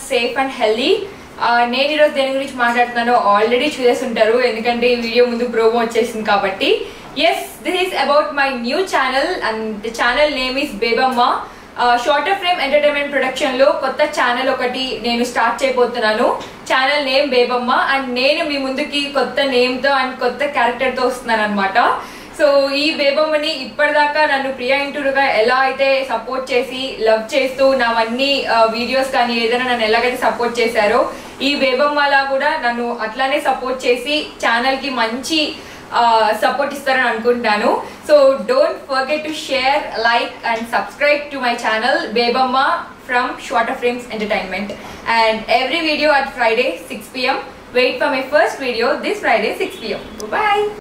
safe and healthy నేను ఈరోజు దేని గురించి మాట్లాడుతున్నానో ఆల్రెడీ చూసేసి ఉంటారు ఎందుకంటే ఈ వీడియో ముందు ప్రోమో వచ్చేసింది కాబట్టి yes this is about my new channel and the channel name is Bebamma shorter frame entertainment production లో కొత్త ఛానల్ ఒకటి నేను స్టార్ట్ చేయబోతున్నాను ఛానల్ నేమ్ బేబమ్మ అండ్ నేను మీ ముందుకి కొత్త నేమ్ తో అండ్ కొత్త క్యారెక్టర్ తో వస్తున్నాను అనమాట సో ఈ బేబమ్మని ఇప్పటిదాకా నన్ను ప్రియా ఇంటూరుగా ఎలా అయితే సపోర్ట్ చేసి లవ్ చేస్తూ నావన్నీ వీడియోస్ కానీ ఏదైనా నన్ను ఎలాగైతే సపోర్ట్ చేశారో ఈ బేబమ్మలా కూడా నన్ను అట్లానే సపోర్ట్ చేసి ఛానల్ కి మంచి సపోర్ట్ ఇస్తారని అనుకుంటాను so don't forget to share like and subscribe to my channel Bebamma from shorter frames entertainment and every video at Friday six PM wait for my first video this Friday six PM bye